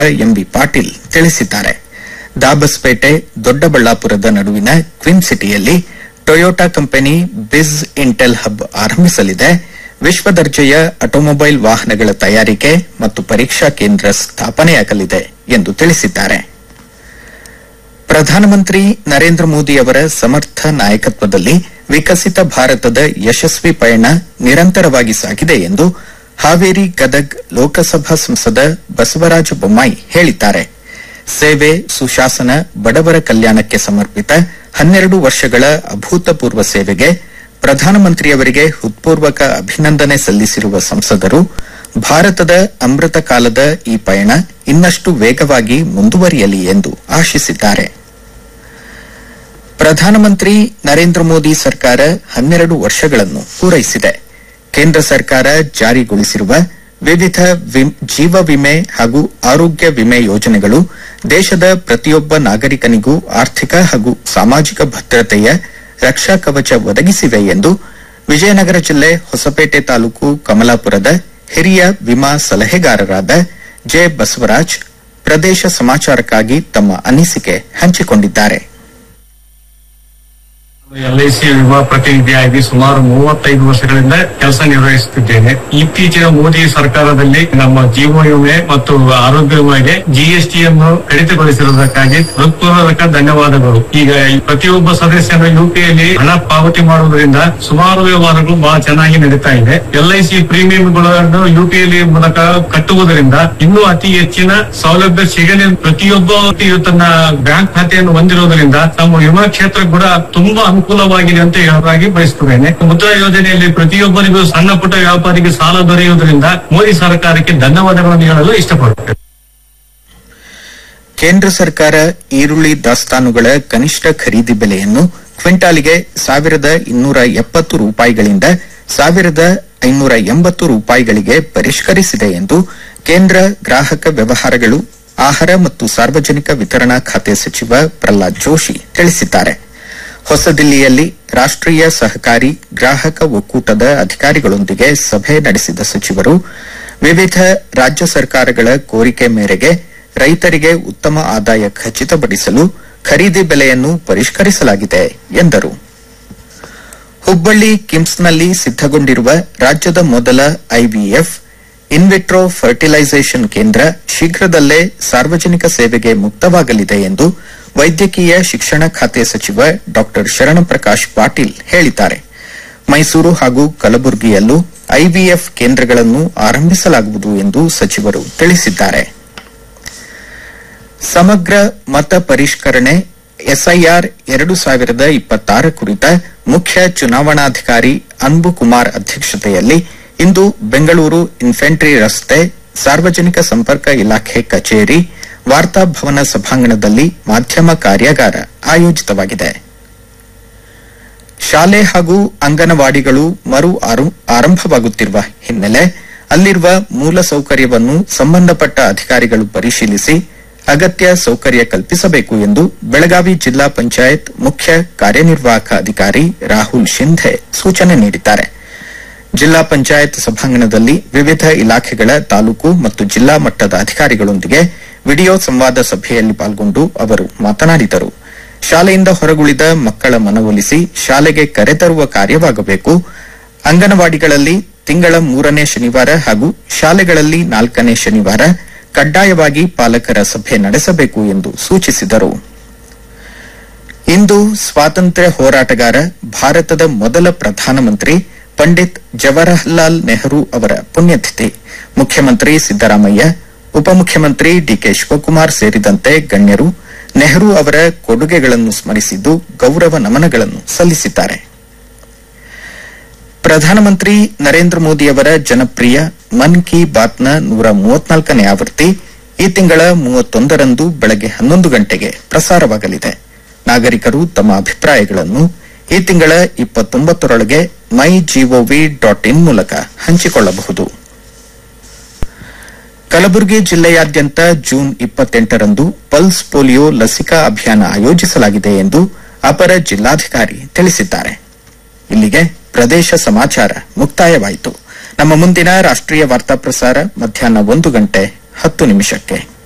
MB Patil ತಿಳಿಸಿದ್ದಾರೆ ದಾಬಸ್ಪೇಟೆ ದೊಡ್ಡಬಳ್ಳಾಪುರದ ನಡುವಿನ ಕ್ವಿನ್ ಸಿಟಿಯಲ್ಲಿ ಟೊಯೋಟಾ ಕಂಪನಿ ಬಿಸ್ ಇಂಟೆಲ್ ಹಬ್ ಆರಂಭಿಸಲಿದೆ ವಿಶ್ವ ದರ್ಜೆಯ ಆಟೋಮೊಬೈಲ್ ವಾಹನಗಳ ತಯಾರಿಕೆ ಮತ್ತು ಪರೀಕ್ಷಾ ಕೇಂದ್ರ ಸ್ಥಾಪನೆಯಾಗಲಿದೆ ಎಂದು ತಿಳಿಸಿದ್ದಾರೆ ಪ್ರಧಾನಮಂತ್ರಿ ನರೇಂದ್ರ ಮೋದಿ ಅವರ ಸಮರ್ಥ ನಾಯಕತ್ವದಲ್ಲಿ ವಿಕಸಿತ ಭಾರತದ ಯಶಸ್ವಿ ಪಯಣ ನಿರಂತರವಾಗಿ ಸಾಗಿದೆ ಎಂದು ಹಾವೇರಿ ಗದಗ್ ಲೋಕಸಭಾ ಸಂಸದ ಬಸವರಾಜ ಬೊಮ್ಮಾಯಿ ಹೇಳಿದ್ದಾರೆ ಸೇವೆ ಸುಶಾಸನ ಬಡವರ ಕಲ್ಯಾಣಕ್ಕೆ ಸಮರ್ಪಿತ ಹನ್ನೆರಡು ವರ್ಷಗಳ ಅಭೂತಪೂರ್ವ ಸೇವೆಗೆ ಪ್ರಧಾನಮಂತ್ರಿಯವರಿಗೆ ಹೃತ್ಪೂರ್ವಕ ಅಭಿನಂದನೆ ಸಲ್ಲಿಸಿರುವ ಸಂಸದರು ಭಾರತದ ಅಮೃತ ಕಾಲದ ಈ ಪಯಣ ಇನ್ನಷ್ಟು ವೇಗವಾಗಿ ಮುಂದುವರಿಯಲಿ ಎಂದು ಆಶಿಸಿದ್ದಾರೆ ಪ್ರಧಾನಮಂತ್ರಿ ನರೇಂದ್ರ ಮೋದಿ ಸರ್ಕಾರ ಹನ್ನೆರಡು ವರ್ಷಗಳನ್ನು ಪೂರೈಸಿದೆ ಕೇಂದ್ರ ಸರ್ಕಾರ ಜಾರಿಗೊಳಿಸಿರುವ ವಿವಿಧ ವಿಮ್- ಜೀವ ವಿಮೆ ಹಾಗೂ ಆರೋಗ್ಯ ವಿಮೆ ಯೋಜನೆಗಳು ದೇಶದ ಪ್ರತಿಯೊಬ್ಬ ನಾಗರಿಕನಿಗೂ ಆರ್ಥಿಕ ಹಾಗೂ ಸಾಮಾಜಿಕ ಭದ್ರತೆಯ ರಕ್ಷಾ ಕವಚ ಒದಗಿಸಿವೆ ಎಂದು ವಿಜಯನಗರ ಜಿಲ್ಲೆ ಹೊಸಪೇಟೆ ತಾಲೂಕು ಕಮಲಾಪುರದ ಹಿರಿಯ ವಿಮಾ ಸಲಹೆಗಾರರಾದ ಜೆ ಬಸವರಾಜ್ ಪ್ರದೇಶ ಸಮಾಚಾರಕ್ಕಾಗಿ ತಮ್ಮ ಅನಿಸಿಕೆ ಹಂಚಿಕೊಂಡಿದ್ದಾರೆ ಎಲ್ಐಸಿ ವಿಮಾ ಪ್ರತಿನಿಧಿಯಾಗಿ ಸುಮಾರು ಮೂವತ್ತೈದು ವರ್ಷಗಳಿಂದ ಕೆಲಸ ನಿರ್ವಹಿಸುತ್ತಿದ್ದೇನೆ ಇತ್ತೀಚಿನ ಮೋದಿ ಸರ್ಕಾರದಲ್ಲಿ ನಮ್ಮ ಜೀವ ವಿಮೆ ಮತ್ತು ಆರೋಗ್ಯ ವಿಮೆಗೆ ಜಿಎಸ್ಟಿ ಅನ್ನು ಕಡಿತಗೊಳಿಸಿರುವುದಕ್ಕಾಗಿ ಹೃತ್ಪೂರ್ವಕ ಧನ್ಯವಾದಗಳು ಈಗ ಈ ಪ್ರತಿಯೊಬ್ಬ ಸದಸ್ಯನ ಯುಪಿಯಲ್ಲಿ ಹಣ ಪಾವತಿ ಮಾಡುವುದರಿಂದ ಸುಮಾರು ವ್ಯವಹಾರಗಳು ಬಹಳ ಚೆನ್ನಾಗಿ ನಡೀತಾ ಇದೆ ಎಲ್ಐಸಿ ಪ್ರೀಮಿಯಂಗಳನ್ನು ಯುಪಿಯಲ್ಲಿ ಮೂಲಕ ಕಟ್ಟುವುದರಿಂದ ಇನ್ನೂ ಅತಿ ಹೆಚ್ಚಿನ ಸೌಲಭ್ಯ ಸಿಗಲಿ ಪ್ರತಿಯೊಬ್ಬ ವ್ಯಕ್ತಿಯು ತನ್ನ ಬ್ಯಾಂಕ್ ಖಾತೆಯನ್ನು ಹೊಂದಿರುವುದರಿಂದ ನಮ್ಮ ವಿಮಾ ಕ್ಷೇತ್ರ ಕೂಡ ತುಂಬಾ ಅನುಕೂಲವಾಗಿದೆ ಅಂತ ಹೇಳೋದಾಗಿ ಬಯಸುತ್ತೇನೆ ಮುದ್ರಾ ಯೋಜನೆಯಲ್ಲಿ ಪ್ರತಿಯೊಬ್ಬರಿಗೂ ಸಣ್ಣ ಪುಟ್ಟ ವ್ಯಾಪಾರಿಗೆ ಸಾಲ ದೊರೆಯುವುದರಿಂದ ಮೋದಿ ಸರ್ಕಾರಕ್ಕೆ ಧನ್ಯವಾದಗಳನ್ನು ಹೇಳಲು ಇಷ್ಟಪಡುತ್ತೇನೆ ಕೇಂದ್ರ ಸರ್ಕಾರ ಈರುಳ್ಳಿ ದಾಸ್ತಾನುಗಳ ಕನಿಷ್ಠ ಖರೀದಿ ಬೆಲೆಯನ್ನು ಕ್ವಿಂಟಾಲಿಗೆ ಸಾವಿರದ ಇನ್ನೂರ ಎಪ್ಪತ್ತು ರೂಪಾಯಿಗಳಿಂದ ಸಾವಿರದ ಐನೂರ ಎಂಬತ್ತು ರೂಪಾಯಿಗಳಿಗೆ ಪರಿಷ್ಕರಿಸಿದೆ ಎಂದು ಕೇಂದ್ರ ಗ್ರಾಹಕ ವ್ಯವಹಾರಗಳು ಆಹಾರ ಮತ್ತು ಸಾರ್ವಜನಿಕ ವಿತರಣಾ ಖಾತೆ ಸಚಿವ ಪ್ರಹ್ಲಾದ್ ಜೋಶಿ ತಿಳಿಸಿದ್ದಾರೆ ಹೊಸದಿಲ್ಲಿಯಲ್ಲಿ ರಾಷ್ಟೀಯ ಸಹಕಾರಿ ಗ್ರಾಹಕ ಒಕ್ಕೂಟದ ಅಧಿಕಾರಿಗಳೊಂದಿಗೆ ಸಭೆ ನಡೆಸಿದ ಸಚಿವರು ವಿವಿಧ ರಾಜ್ಯ ಸರ್ಕಾರಗಳ ಕೋರಿಕೆ ಮೇರೆಗೆ ರೈತರಿಗೆ ಉತ್ತಮ ಆದಾಯ ಖಚಿತಪಡಿಸಲು ಖರೀದಿ ಬೆಲೆಯನ್ನು ಪರಿಷ್ಕರಿಸಲಾಗಿದೆ ಎಂದರು ಹುಬ್ಬಳ್ಳಿ ಕಿಮ್ಸ್ನಲ್ಲಿ ಸಿದ್ದಗೊಂಡಿರುವ ರಾಜ್ಯದ ಮೊದಲ ಐವಿಎಫ್ ಇನ್ವಿಟ್ರೋ ಫರ್ಟಿಲೈಸೇಷನ್ ಕೇಂದ್ರ ಶೀಘ್ರದಲ್ಲೇ ಸಾರ್ವಜನಿಕ ಸೇವೆಗೆ ಮುಕ್ತವಾಗಲಿದೆ ಎಂದು ವೈದ್ಯಕೀಯ ಶಿಕ್ಷಣ ಖಾತೆ ಸಚಿವ ಡಾ ಶರಣಪ್ರಕಾಶ್ ಪಾಟೀಲ್ ಹೇಳಿದ್ದಾರೆ ಮೈಸೂರು ಹಾಗೂ ಕಲಬುರಗಿಯಲ್ಲೂ ಐವಿಎಫ್ ಕೇಂದ್ರಗಳನ್ನು ಆರಂಭಿಸಲಾಗುವುದು ಎಂದು ಸಚಿವರು ತಿಳಿಸಿದ್ದಾರೆ ಸಮಗ್ರ ಮತ ಪರಿಷ್ಕರಣೆ ಎಸ್ಐಆರ್ ಎರಡು ಸಾವಿರದ ಇಪ್ಪತ್ತಾರ ಕುರಿತ ಮುಖ್ಯ ಚುನಾವಣಾಧಿಕಾರಿ ಅನ್ಬು ಕುಮಾರ್ ಅಧ್ಯಕ್ಷತೆಯಲ್ಲಿ ಇಂದು ಬೆಂಗಳೂರು ಇನ್ಫೆಂಟ್ರಿ ರಸ್ತೆ ಸಾರ್ವಜನಿಕ ಸಂಪರ್ಕ ಇಲಾಖೆ ಕಚೇರಿ ವಾರ್ತಾಭವನ ಸಭಾಂಗಣದಲ್ಲಿ ಮಾಧ್ಯಮ ಕಾರ್ಯಾಗಾರ ಆಯೋಜಿತವಾಗಿದೆ ಶಾಲೆ ಹಾಗೂ ಅಂಗನವಾಡಿಗಳು ಮರು ಆರು- ಆರಂಭವಾಗುತ್ತಿರುವ ಹಿನ್ನೆಲೆ ಅಲ್ಲಿರುವ ಮೂಲ ಸೌಕರ್ಯವನ್ನು ಸಂಬಂಧಪಟ್ಟ ಅಧಿಕಾರಿಗಳು ಪರಿಶೀಲಿಸಿ ಅಗತ್ಯ ಸೌಕರ್ಯ ಕಲ್ಪಿಸಬೇಕು ಎಂದು ಬೆಳಗಾವಿ ಜಿಲ್ಲಾ ಪಂಚಾಯತ್ ಮುಖ್ಯ ಕಾರ್ಯನಿರ್ವಾಹಕ ಅಧಿಕಾರಿ ರಾಹುಲ್ ಶಿಂಧೆ ಸೂಚನೆ ನೀಡಿದ್ದಾರೆ ಜಿಲ್ಲಾ ಪಂಚಾಯತ್ ಸಭಾಂಗಣದಲ್ಲಿ ವಿವಿಧ ಇಲಾಖೆಗಳ ತಾಲೂಕು ಮತ್ತು ಜಿಲ್ಲಾ ಮಟ್ಟದ ಅಧಿಕಾರಿಗಳೊಂದಿಗೆ ವಿಡಿಯೋ ಸಂವಾದ ಸಭೆಯಲ್ಲಿ ಪಾಲ್ಗೊಂಡು ಅವರು ಮಾತನಾಡಿದರು ಶಾಲೆಯಿಂದ ಹೊರಗುಳಿದ ಮಕ್ಕಳ ಮನವೊಲಿಸಿ ಶಾಲೆಗೆ ಕರೆತರುವ ಕಾರ್ಯವಾಗಬೇಕು ಅಂಗನವಾಡಿಗಳಲ್ಲಿ ತಿಂಗಳ ಮೂರನೇ ಶನಿವಾರ ಹಾಗೂ ಶಾಲೆಗಳಲ್ಲಿ ನಾಲ್ಕನೇ ಶನಿವಾರ ಕಡ್ಡಾಯವಾಗಿ ಪಾಲಕರ ಸಭೆ ನಡೆಸಬೇಕು ಎಂದು ಸೂಚಿಸಿದರು ಇಂದು ಸ್ವಾತಂತ್ರ್ಯ ಹೋರಾಟಗಾರ ಭಾರತದ ಮೊದಲ ಪ್ರಧಾನಮಂತ್ರಿ ಪಂಡಿತ್ ಜವಾಹರಲಾಲ್ ನೆಹರು ಅವರ ಪುಣ್ಯತಿಥಿ ಮುಖ್ಯಮಂತ್ರಿ ಸಿದ್ದರಾಮಯ್ಯ ಉಪಮುಖ್ಯಮಂತ್ರಿ ಡಿಕೆ ಶಿವಕುಮಾರ್ ಸೇರಿದಂತೆ ಗಣ್ಯರು ನೆಹರು ಅವರ ಕೊಡುಗೆಗಳನ್ನು ಸ್ಮರಿಸಿದ್ದು ಗೌರವ ನಮನಗಳನ್ನು ಸಲ್ಲಿಸಿದ್ದಾರೆ ಪ್ರಧಾನಮಂತ್ರಿ ನರೇಂದ್ರ ಮೋದಿ ಅವರ ಜನಪ್ರಿಯ ಮನ್ ಕಿ ಬಾತ್ನ ನೂರ ಮೂವತ್ನಾಲ್ಕನೇ ಆವೃತ್ತಿ ಈ ತಿಂಗಳ ಮೂವತ್ತೊಂದರಂದು ಬೆಳಗ್ಗೆ ಹನ್ನೊಂದು ಗಂಟೆಗೆ ಪ್ರಸಾರವಾಗಲಿದೆ ನಾಗರಿಕರು ತಮ್ಮ ಅಭಿಪ್ರಾಯಗಳನ್ನು ಈ ತಿಂಗಳ ಇಪ್ಪತ್ತೊಂಬತ್ತರೊಳಗೆ ಮೈ ಜಿಒವಿ ಡಾಟ್ ಇನ್ ಮೂಲಕ ಹಂಚಿಕೊಳ್ಳಬಹುದು ಕಲಬುರಗಿ ಜಿಲ್ಲೆಯಾದ್ಯಂತ ಜೂನ್ ಇಪ್ಪತ್ತೆಂಟರಂದು ಪಲ್ಸ್ ಪೋಲಿಯೋ ಲಸಿಕಾ ಅಭಿಯಾನ ಆಯೋಜಿಸಲಾಗಿದೆ ಎಂದು ಅಪರ ಜಿಲ್ಲಾಧಿಕಾರಿ ತಿಳಿಸಿದ್ದಾರೆ ಇಲ್ಲಿಗೆ ಪ್ರದೇಶ ಸಮಾಚಾರ ಮುಕ್ತಾಯವಾಯಿತು ನಮ್ಮ ಮುಂದಿನ ರಾಷ್ಟ್ರೀಯ ವಾರ್ತಾ ಪ್ರಸಾರ ಮಧ್ಯಾಹ್ನ ಒಂದು ಗಂಟೆ ಹತ್ತು ನಿಮಿಷಕ್ಕೆ